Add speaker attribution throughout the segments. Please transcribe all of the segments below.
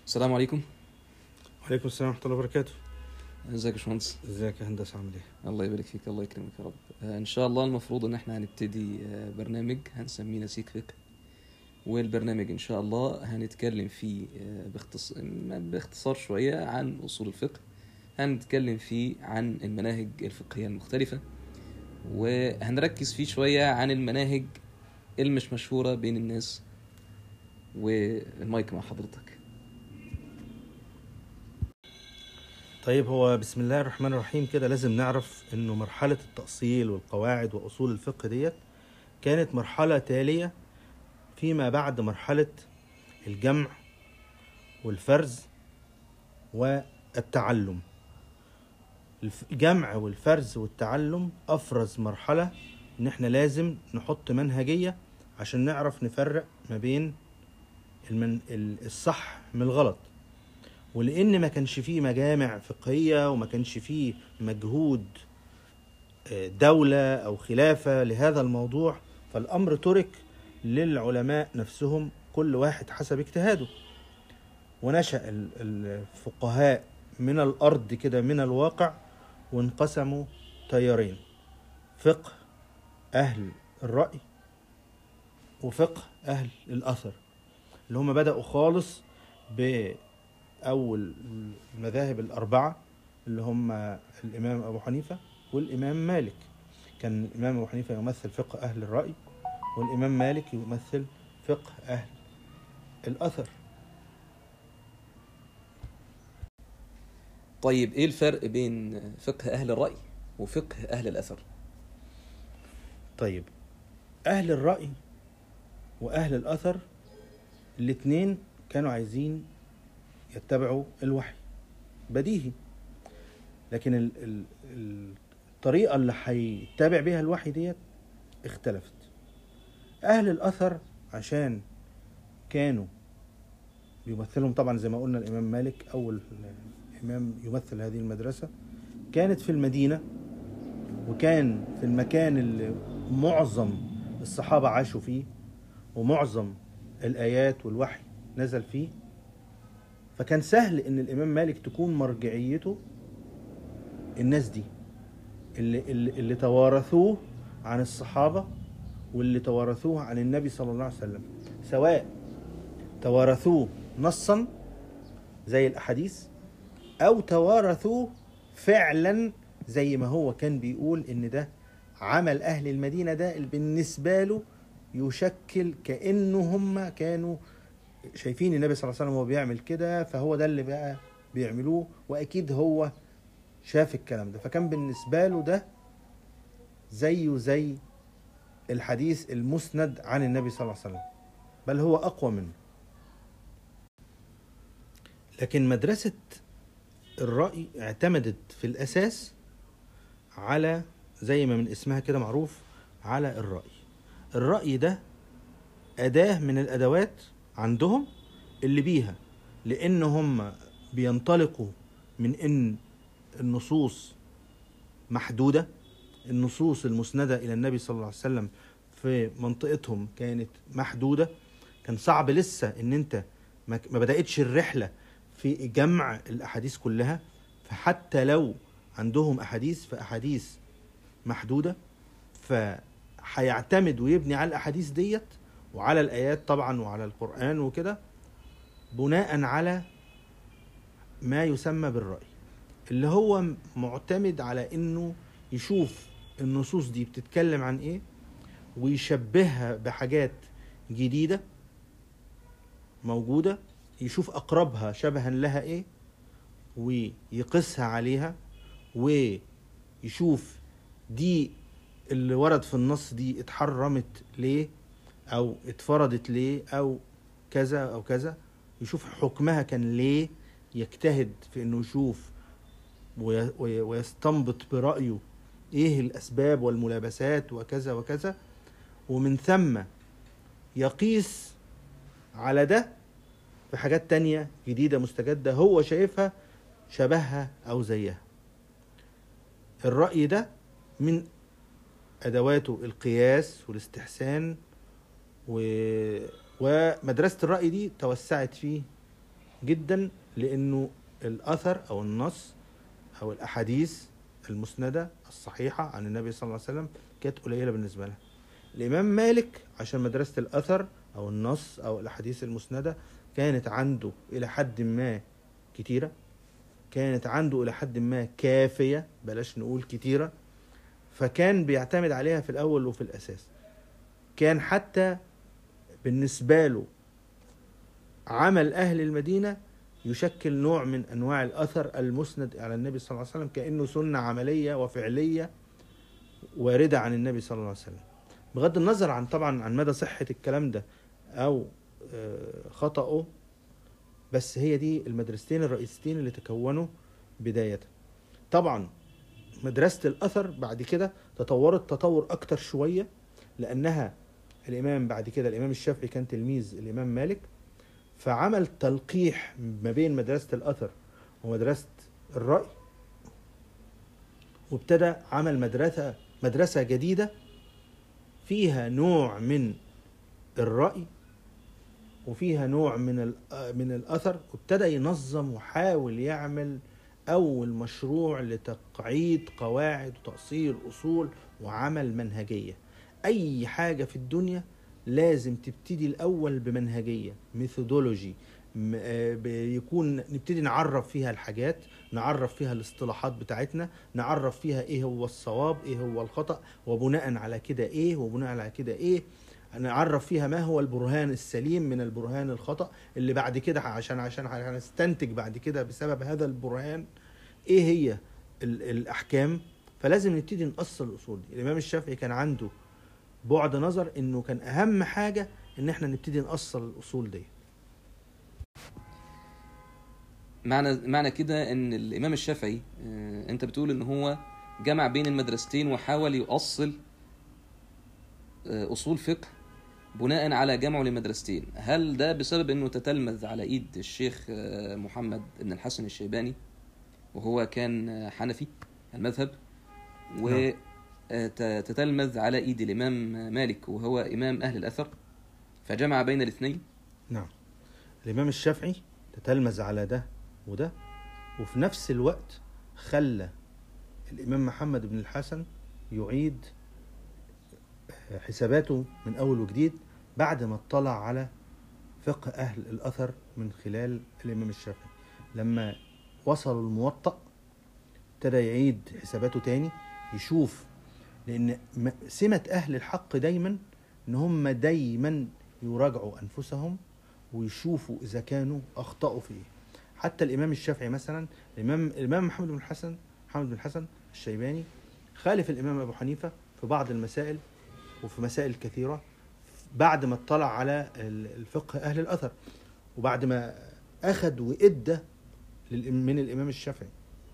Speaker 1: السلام عليكم
Speaker 2: وعليكم السلام ورحمة الله وبركاته
Speaker 1: ازيك يا باشمهندس
Speaker 2: ازيك يا هندسة عامل ايه؟
Speaker 1: الله يبارك فيك الله يكرمك يا رب آه، ان شاء الله المفروض ان احنا هنبتدي آه، برنامج هنسميه نسيج فقه والبرنامج ان شاء الله هنتكلم فيه آه، باختص... م- باختصار شوية عن اصول الفقه هنتكلم فيه عن المناهج الفقهية المختلفة وهنركز فيه شوية عن المناهج المش مشهورة بين الناس والمايك مع حضرتك
Speaker 2: طيب هو بسم الله الرحمن الرحيم كده لازم نعرف انه مرحلة التأصيل والقواعد وأصول الفقه ديت كانت مرحلة تالية فيما بعد مرحلة الجمع والفرز والتعلم الف- الجمع والفرز والتعلم أفرز مرحلة إن إحنا لازم نحط منهجية عشان نعرف نفرق ما بين المن... ال- الصح من الغلط ولان ما كانش فيه مجامع فقهيه وما كانش فيه مجهود آه، دوله او خلافه لهذا الموضوع فالامر ترك للعلماء نفسهم كل واحد حسب اجتهاده ونشا ال- الفقهاء من الارض كده من الواقع وانقسموا تيارين فقه اهل الراي وفقه اهل الاثر اللي هم بداوا خالص ب أول المذاهب الأربعة اللي هم الإمام أبو حنيفة والإمام مالك كان الإمام أبو حنيفة يمثل فقه أهل الرأي والإمام مالك يمثل فقه أهل الأثر
Speaker 1: طيب ايه الفرق بين فقه اهل الرأي وفقه اهل الاثر
Speaker 2: طيب أهل الرأي وأهل الأثر الاتنين كانوا عايزين يتبعوا الوحي بديهي لكن ال ال الطريقة اللي هيتبع بيها الوحي ديت اختلفت أهل الأثر عشان كانوا بيمثلهم طبعا زي ما قلنا الإمام مالك أول إمام يمثل هذه المدرسة كانت في المدينة وكان في المكان اللي معظم الصحابة عاشوا فيه ومعظم الآيات والوحي نزل فيه فكان سهل ان الامام مالك تكون مرجعيته الناس دي اللي, اللي, اللي توارثوه عن الصحابه واللي توارثوه عن النبي صلى الله عليه وسلم سواء توارثوه نصا زي الاحاديث او توارثوه فعلا زي ما هو كان بيقول ان ده عمل اهل المدينه ده اللي بالنسبه له يشكل كانه هم كانوا شايفين النبي صلى الله عليه وسلم وهو بيعمل كده فهو ده اللي بقى بيعملوه واكيد هو شاف الكلام ده فكان بالنسبه له ده زيه زي الحديث المسند عن النبي صلى الله عليه وسلم بل هو اقوى منه لكن مدرسه الراي اعتمدت في الاساس على زي ما من اسمها كده معروف على الراي الراي ده اداه من الادوات عندهم اللي بيها لان هم بينطلقوا من ان النصوص محدوده النصوص المسنده الى النبي صلى الله عليه وسلم في منطقتهم كانت محدوده كان صعب لسه ان انت ما ما بداتش الرحله في جمع الاحاديث كلها فحتى لو عندهم احاديث فاحاديث محدوده فهيعتمد ويبني على الاحاديث ديت وعلى الايات طبعا وعلى القران وكده بناء على ما يسمى بالراي اللي هو معتمد على انه يشوف النصوص دي بتتكلم عن ايه ويشبهها بحاجات جديده موجوده يشوف اقربها شبها لها ايه ويقيسها عليها ويشوف دي اللي ورد في النص دي اتحرمت ليه او اتفرضت ليه او كذا او كذا يشوف حكمها كان ليه يجتهد في انه يشوف وي- وي- ويستنبط برأيه ايه الاسباب والملابسات وكذا وكذا ومن ثم يقيس على ده في حاجات تانية جديدة مستجدة هو شايفها شبهها او زيها الرأي ده من ادواته القياس والاستحسان و... ومدرسة الرأي دي توسعت في جدا لانه الاثر او النص او الاحاديث المسنده الصحيحه عن النبي صلى الله عليه وسلم كانت قليله بالنسبه لها الامام مالك عشان مدرسه الاثر او النص او الاحاديث المسنده كانت عنده الى حد ما كتيره كانت عنده الى حد ما كافيه بلاش نقول كتيره فكان بيعتمد عليها في الاول وفي الاساس كان حتى بالنسبه له عمل اهل المدينه يشكل نوع من انواع الاثر المسند على النبي صلى الله عليه وسلم كانه سنه عمليه وفعليه وارده عن النبي صلى الله عليه وسلم بغض النظر عن طبعا عن مدى صحه الكلام ده او آه، خطأه بس هي دي المدرستين الرئيسيتين اللي تكونوا بداية طبعا مدرسة الأثر بعد كده تطورت تطور أكتر شوية لأنها الإمام بعد كده الإمام الشافعي كان تلميذ الإمام مالك فعمل تلقيح ما بين مدرسة الأثر ومدرسة الرأي وابتدى عمل مدرسة مدرسة جديدة فيها نوع من الرأي وفيها نوع من ال- من الاثر وابتدى ينظم وحاول يعمل اول مشروع لتقعيد قواعد وتاصيل اصول وعمل منهجيه اي حاجه في الدنيا لازم تبتدي الاول بمنهجيه ميثودولوجي م- آه، بيكون نبتدي نعرف فيها الحاجات نعرف فيها الاصطلاحات بتاعتنا نعرف فيها ايه هو الصواب ايه هو الخطا وبناء على كده ايه وبناء على كده ايه نعرف فيها ما هو البرهان السليم من البرهان الخطأ اللي بعد كده عشان عشان هنستنتج بعد كده بسبب هذا البرهان ايه هي ال- الاحكام فلازم نبتدي نأصل الاصول دي الامام الشافعي كان عنده بعد نظر انه كان اهم حاجه ان احنا نبتدي نأصل الاصول دي
Speaker 1: معنى معنى كده ان الامام الشافعي آه، انت بتقول ان هو جمع بين المدرستين وحاول يؤصل آه، اصول فقه بناء على جمعه لمدرستين هل ده بسبب انه تتلمذ على ايد الشيخ آه، محمد بن الحسن الشيباني وهو كان آه، حنفي المذهب
Speaker 2: نعم.
Speaker 1: وتتلمذ على ايد الامام مالك وهو امام اهل الاثر فجمع بين الاثنين
Speaker 2: نعم الامام الشافعي تتلمذ على ده وده وفي نفس الوقت خلى الامام محمد بن الحسن يعيد حساباته من اول وجديد بعد ما اطلع على فقه اهل الاثر من خلال الامام الشافعي لما وصلوا الموطأ ابتدى يعيد حساباته تاني يشوف لان م- سمة اهل الحق دايما ان هم دايما يراجعوا انفسهم ويشوفوا اذا كانوا اخطاوا في ايه حتى الامام الشافعي مثلا الامام الامام محمد بن الحسن محمد بن الحسن الشيباني خالف الامام ابو حنيفه في بعض المسائل وفي مسائل كثيره بعد ما اطلع على ال- الفقه اهل الاثر وبعد ما اخذ وادى للإم- من الامام الشافعي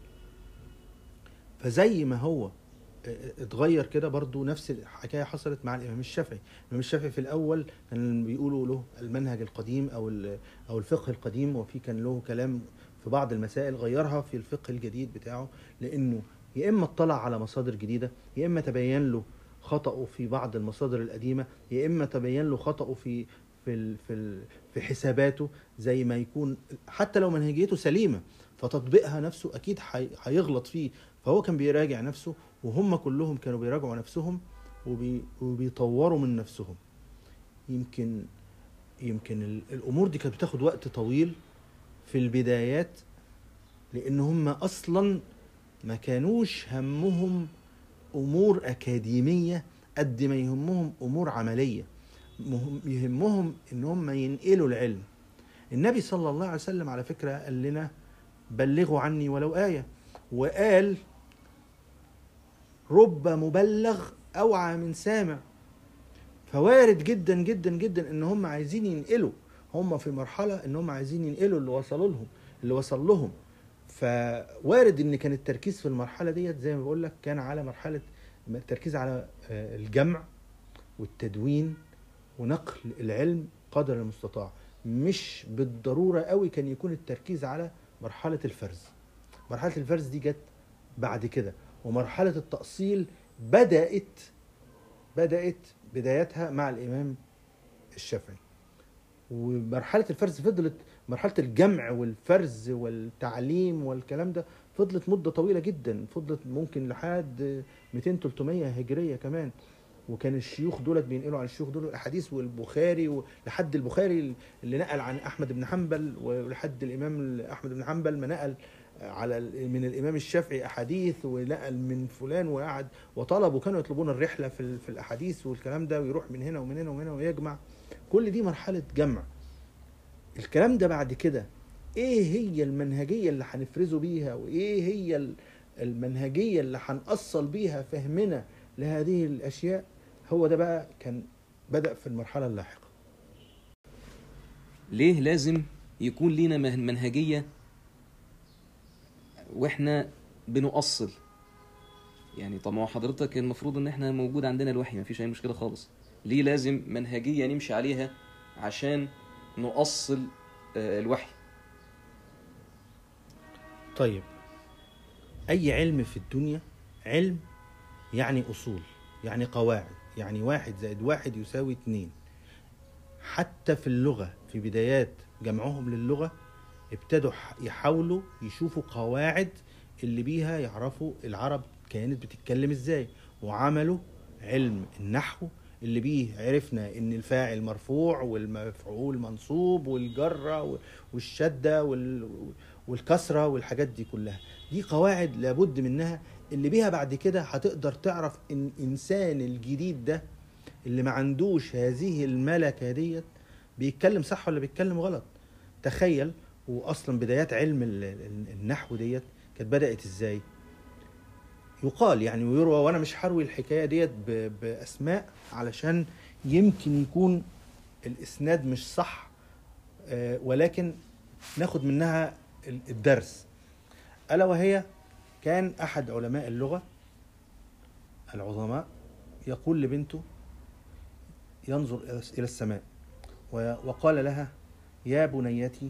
Speaker 2: فزي ما هو اتغير كده برضو نفس الحكايه حصلت مع الامام الشافعي الامام الشافعي في الاول كان بيقولوا له المنهج القديم او ال- او الفقه القديم وفي كان له كلام في بعض المسائل غيرها في الفقه الجديد بتاعه لانه يا اما اطلع على مصادر جديده يا اما تبين له خطأه في بعض المصادر القديمه يا اما تبين له خطأه في في ال في ال في حساباته زي ما يكون حتى لو منهجيته سليمه فتطبيقها نفسه اكيد هي- هيغلط فيه فهو كان بيراجع نفسه وهم كلهم كانوا بيراجعوا نفسهم وبي وبيطوروا من نفسهم يمكن يمكن ال- الامور دي كانت بتاخد وقت طويل في البدايات لان هم اصلا ما كانوش همهم امور اكاديميه قد ما يهمهم امور عمليه مهم يهمهم ان هم ينقلوا العلم النبي صلى الله عليه وسلم على فكره قال لنا بلغوا عني ولو ايه وقال رب مبلغ اوعى من سامع فوارد جدا جدا جدا ان هم عايزين ينقلوا هم في مرحله ان هم عايزين ينقلوا اللي وصلوا لهم اللي وصل لهم فوارد ان كان التركيز في المرحله ديت زي ما بقول لك كان على مرحله التركيز على آه، الجمع والتدوين ونقل العلم قدر المستطاع مش بالضروره قوي كان يكون التركيز على مرحله الفرز مرحله الفرز دي جت بعد كده ومرحله التاصيل بدات بدات بدايتها مع الامام الشافعي ومرحله الفرز فضلت مرحله الجمع والفرز والتعليم والكلام ده فضلت مده طويله جدا فضلت ممكن لحد 200 300 هجريه كمان وكان الشيوخ دولت بينقلوا عن الشيوخ دول الاحاديث والبخاري لحد البخاري اللي نقل عن احمد بن حنبل ولحد الامام احمد بن حنبل ما نقل على ال- من الامام الشافعي احاديث ونقل من فلان وقعد وطلبوا كانوا يطلبون الرحله في ال- في الاحاديث والكلام ده ويروح من هنا ومن هنا ومن هنا ويجمع كل دي مرحله جمع الكلام ده بعد كده ايه هي المنهجيه اللي هنفرزه بيها وايه هي ال- المنهجيه اللي هنأصل بيها فهمنا لهذه الاشياء هو ده بقى كان بدأ في المرحله اللاحقه
Speaker 1: ليه لازم يكون لينا مه- منهجية واحنا بنؤصل يعني طب ما هو حضرتك المفروض ان احنا موجود عندنا الوحي مفيش اي مشكلة خالص ليه لازم منهجية نمشي عليها عشان نؤصل آه، الوحي
Speaker 2: طيب اي علم في الدنيا علم يعني اصول يعني قواعد يعني واحد زائد واحد يساوي اتنين حتى في اللغة في بدايات جمعهم للغة ابتدوا ح- يحاولوا يشوفوا قواعد اللي بيها يعرفوا العرب كانت بتتكلم ازاي وعملوا علم النحو اللي بيه عرفنا ان الفاعل مرفوع والمفعول منصوب والجرة وال- والشدة وال- والكسرة والحاجات دي كلها دي قواعد لابد منها اللي بيها بعد كده هتقدر تعرف ان انسان الجديد ده اللي ما عندوش هذه الملكة ديت بيتكلم صح ولا بيتكلم غلط تخيل واصلا بدايات علم ال- ال- النحو ديت كانت بدأت ازاي يقال يعني ويروى وانا مش هروي الحكايه ديت ب- باسماء علشان يمكن يكون الاسناد مش صح آه، ولكن ناخد منها ال- الدرس الا وهي كان احد علماء اللغه العظماء يقول لبنته ينظر إلى- الى السماء و- وقال لها يا بنيتي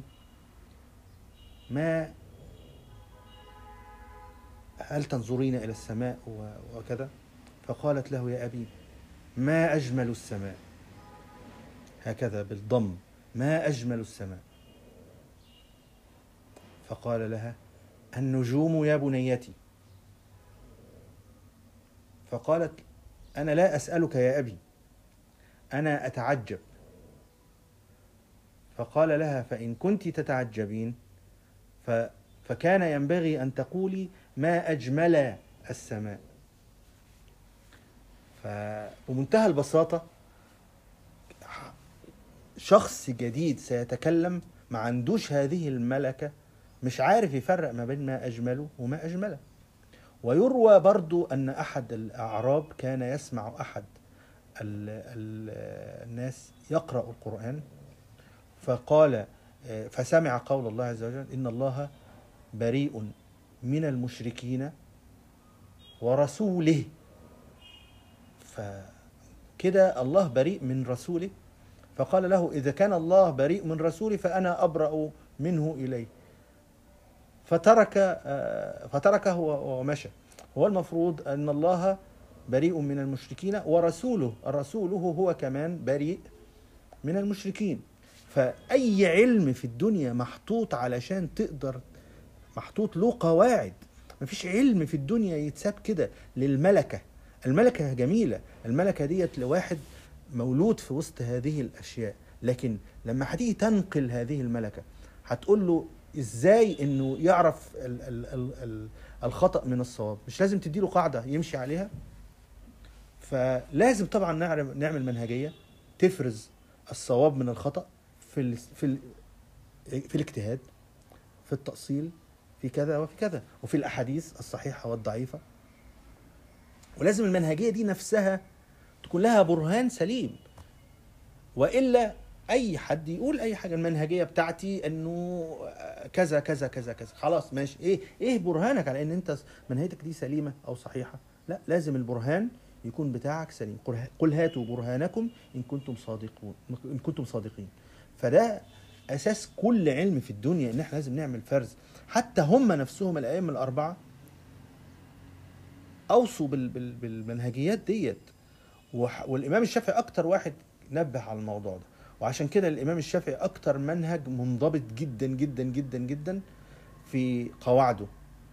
Speaker 2: ما هل تنظرين إلى السماء و- وكذا فقالت له يا أبي ما أجمل السماء هكذا بالضم ما أجمل السماء فقال لها النجوم يا بنيتي فقالت أنا لا أسألك يا أبي أنا أتعجب فقال لها فإن كنت تتعجبين ف فكان ينبغي أن تقولي ما أجمل السماء فبمنتهى البساطة شخص جديد سيتكلم ما عندوش هذه الملكة مش عارف يفرق ما بين ما أجمله وما أجمله ويروى برضو أن أحد الأعراب كان يسمع أحد ال ال الناس يقرأ القرآن فقال فسمع قول الله عز وجل إن الله بريء من المشركين ورسوله فكده الله بريء من رسوله فقال له إذا كان الله بريء من رسوله فأنا أبرأ منه إليه فترك آه، فتركه ومشى هو المفروض أن الله بريء من المشركين ورسوله رسوله هو كمان بريء من المشركين فأي علم في الدنيا محطوط علشان تقدر محطوط له قواعد مفيش علم في الدنيا يتساب كده للملكة الملكة جميلة الملكة ديت لواحد مولود في وسط هذه الأشياء لكن لما هتيجي تنقل هذه الملكة هتقول له ازاي انه يعرف ال ال ال ال الخطأ من الصواب مش لازم تديله قاعدة يمشي عليها فلازم طبعا نعرف نعمل منهجية تفرز الصواب من الخطأ في ال في ال في الاجتهاد في التأصيل في كذا وفي كذا وفي الأحاديث الصحيحة والضعيفة ولازم المنهجية دي نفسها تكون لها برهان سليم وإلا أي حد يقول أي حاجة المنهجية بتاعتي إنه كذا كذا كذا كذا خلاص ماشي إيه إيه برهانك على إن أنت منهجتك دي سليمة أو صحيحة لا لازم البرهان يكون بتاعك سليم قل قل هاتوا برهانكم إن كنتم صادقون إن كنتم صادقين فده اساس كل علم في الدنيا ان احنا لازم نعمل فرز حتى هم نفسهم الائمه الاربعه اوصوا بال بال بالمنهجيات ديت وح- والامام الشافعي اكتر واحد نبه على الموضوع ده وعشان كده الامام الشافعي اكتر منهج منضبط جدا جدا جدا جدا في قواعده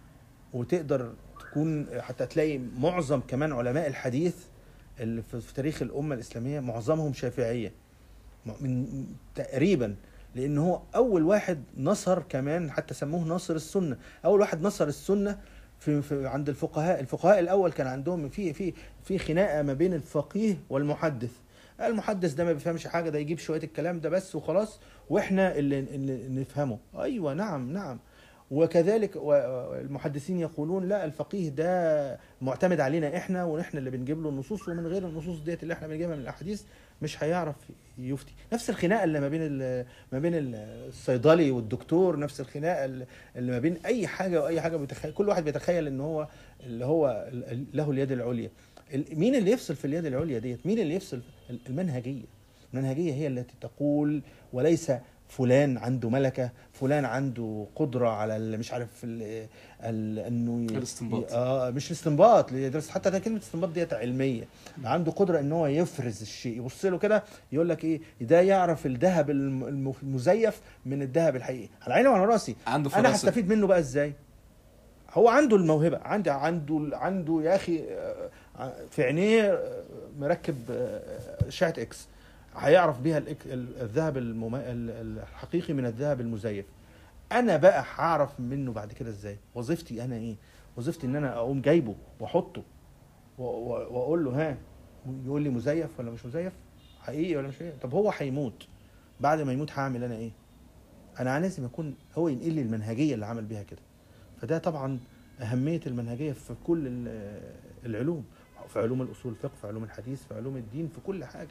Speaker 2: وتقدر تكون حتى تلاقي معظم كمان علماء الحديث اللي في في تاريخ الامه الاسلاميه معظمهم شافعيه من تقريبا لان هو اول واحد نصر كمان حتى سموه ناصر السنه اول واحد نصر السنه في, في عند الفقهاء الفقهاء الاول كان عندهم في في في خناقه ما بين الفقيه والمحدث المحدث ده ما بيفهمش حاجه ده يجيب شويه الكلام ده بس وخلاص واحنا اللي, اللي نفهمه ايوه نعم نعم وكذلك و- المحدثين يقولون لا الفقيه ده معتمد علينا احنا ونحن اللي بنجيب له النصوص ومن غير النصوص ديت اللي احنا بنجيبها من الاحاديث مش هيعرف يفتي نفس الخناقه اللي ما بين ال- ما بين الصيدلي والدكتور نفس الخناقه اللي اللي ما بين اي حاجه واي حاجه بيتخيل كل واحد بيتخيل ان هو اللي هو ال- له اليد العليا ال- مين اللي يفصل في اليد العليا ديت مين اللي يفصل المنهجيه المنهجيه هي التي تقول وليس فلان عنده ملكه فلان عنده قدره على ال- مش عارف ال ال انه ي-
Speaker 1: الاستنباط.
Speaker 2: اه مش الاستنباط لدرس حتى ده كلمه استنباط ديت علميه عنده قدره ان هو يفرز الشيء يبص له كده يقول لك ايه ده يعرف الذهب الم- الم- المزيف من الذهب الحقيقي على عيني وعلى راسي
Speaker 1: عنده
Speaker 2: انا
Speaker 1: فراسه
Speaker 2: هستفيد منه بقى ازاي هو عنده الموهبه عنده عنده عنده يا اخي آه، في عينيه آه، مركب آه، اشعه اكس هيعرف بيها الإك- ال- الذهب المم... ال- الحقيقي من الذهب المزيف انا بقى هعرف منه بعد كده ازاي وظيفتي انا ايه وظيفتي ان انا اقوم جايبه واحطه و- و- واقول له ها يقول لي مزيف ولا مش مزيف حقيقي ولا مش حقيقي طب هو هيموت بعد ما يموت هعمل انا ايه انا لازم اكون هو ينقل لي المنهجيه اللي عمل بيها كده فده طبعا اهميه المنهجيه في كل ال- العلوم في علوم الاصول الفقه في علوم الحديث في علوم الدين في كل حاجه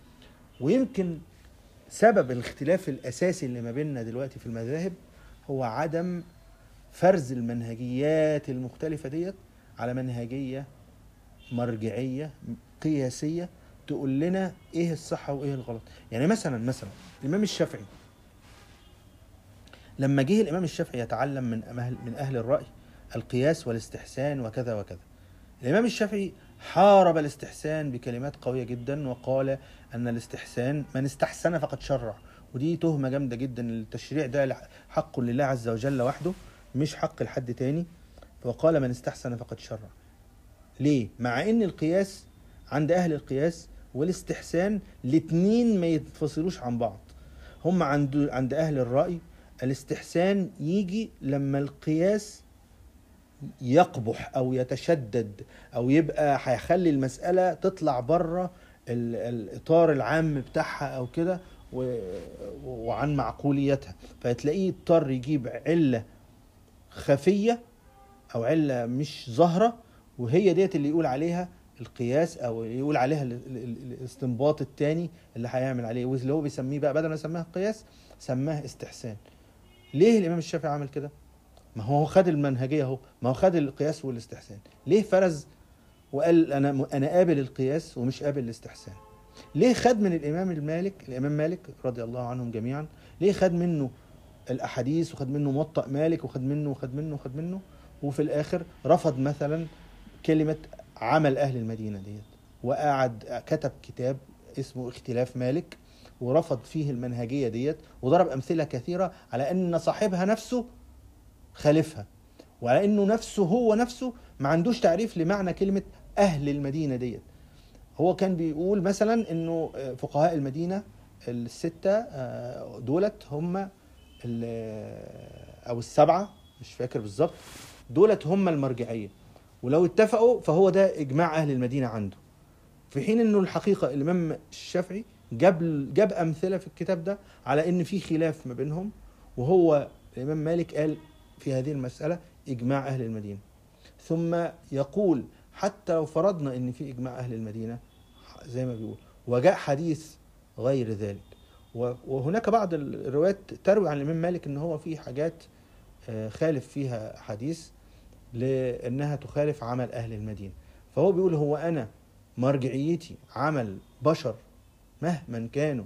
Speaker 2: ويمكن سبب الاختلاف الاساسي اللي ما بيننا دلوقتي في المذاهب هو عدم فرز المنهجيات المختلفه ديت على منهجيه مرجعيه قياسيه تقول لنا ايه الصح وايه الغلط يعني مثلا مثلا الامام الشافعي لما جه الامام الشافعي يتعلم من أهل من اهل الراي القياس والاستحسان وكذا وكذا الامام الشافعي حارب الاستحسان بكلمات قويه جدا وقال ان الاستحسان من استحسن فقد شرع ودي تهمه جامده جدا التشريع ده حق لله عز وجل وحده مش حق لحد تاني وقال من استحسن فقد شرع ليه مع ان القياس عند اهل القياس والاستحسان الاتنين ما يتفصلوش عن بعض هم عند عند اهل الراي الاستحسان يجي لما القياس يقبح او يتشدد او يبقى هيخلي المساله تطلع بره ال- الاطار العام بتاعها او كده و- وعن معقوليتها فتلاقيه اضطر يجيب عله خفيه او عله مش ظاهره وهي ديت اللي يقول عليها القياس او يقول عليها ال- ال- ال- الاستنباط الثاني اللي هيعمل عليه واللي هو بيسميه بقى بدل ما يسميها قياس سماه استحسان ليه الامام الشافعي عمل كده ما هو خد المنهجيه اهو ما هو خد القياس والاستحسان ليه فرز وقال انا انا قابل القياس ومش قابل الاستحسان ليه خد من الامام المالك الامام مالك رضي الله عنهم جميعا ليه خد منه الاحاديث وخد منه موطأ مالك وخد منه وخد منه وخد منه وفي الاخر رفض مثلا كلمه عمل اهل المدينه ديت وقعد كتب كتاب اسمه اختلاف مالك ورفض فيه المنهجيه ديت وضرب امثله كثيره على ان صاحبها نفسه خالفها وعلى انه نفسه هو نفسه ما عندوش تعريف لمعنى كلمه اهل المدينه ديت هو كان بيقول مثلا انه فقهاء المدينه السته آه، دولت هم ال- او السبعه مش فاكر بالظبط دولت هم المرجعيه ولو اتفقوا فهو ده اجماع اهل المدينه عنده في حين انه الحقيقه الامام الشافعي جاب جاب امثله في الكتاب ده على ان في خلاف ما بينهم وهو الامام مالك قال في هذه المساله اجماع اهل المدينه ثم يقول حتى لو فرضنا ان في اجماع اهل المدينه زي ما بيقول وجاء حديث غير ذلك و- وهناك بعض الروايات تروي عن الامام مالك ان هو في حاجات آه، خالف فيها حديث لانها تخالف عمل اهل المدينه فهو بيقول هو انا مرجعيتي عمل بشر مهما كانوا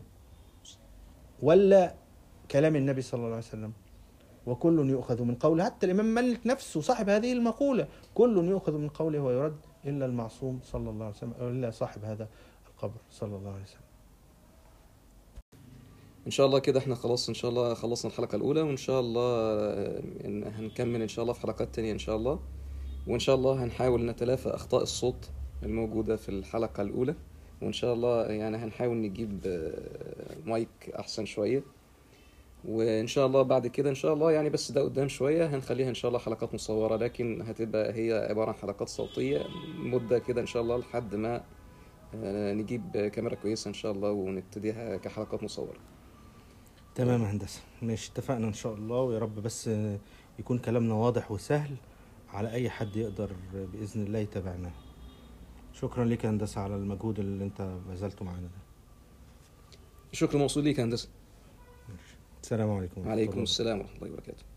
Speaker 2: ولا كلام النبي صلى الله عليه وسلم وكل يؤخذ من قوله حتى الامام مالك نفسه صاحب هذه المقوله كل يؤخذ من قوله ويرد الا المعصوم صلى الله عليه وسلم أو الا صاحب هذا القبر صلى الله عليه وسلم
Speaker 1: ان شاء الله كده احنا خلاص ان شاء الله خلصنا الحلقة الأولى وان شاء الله آه، إن هنكمل ان شاء الله في حلقات تانية ان شاء الله وان شاء الله هنحاول نتلافى اخطاء الصوت الموجودة في الحلقة الأولى وان شاء الله يعني هنحاول نجيب آه، مايك احسن شوية وان شاء الله بعد كده ان شاء الله يعني بس ده قدام شوية هنخليها ان شاء الله حلقات مصورة لكن هتبقى هي عبارة عن حلقات صوتية مدة كده ان شاء الله لحد ما آه، نجيب كاميرا كويسة ان شاء الله ونبتديها كحلقات مصورة
Speaker 2: تمام يا هندسه ماشي اتفقنا ان شاء الله ويا رب بس يكون كلامنا واضح وسهل على اي حد يقدر باذن الله يتابعنا شكرا لك يا هندسه على المجهود اللي انت بذلته معانا ده
Speaker 1: شكرا موصول ليك يا هندسة
Speaker 2: ماشي. السلام عليكم ورحمة
Speaker 1: وعليكم
Speaker 2: الله
Speaker 1: السلام ورحمة الله وبركاته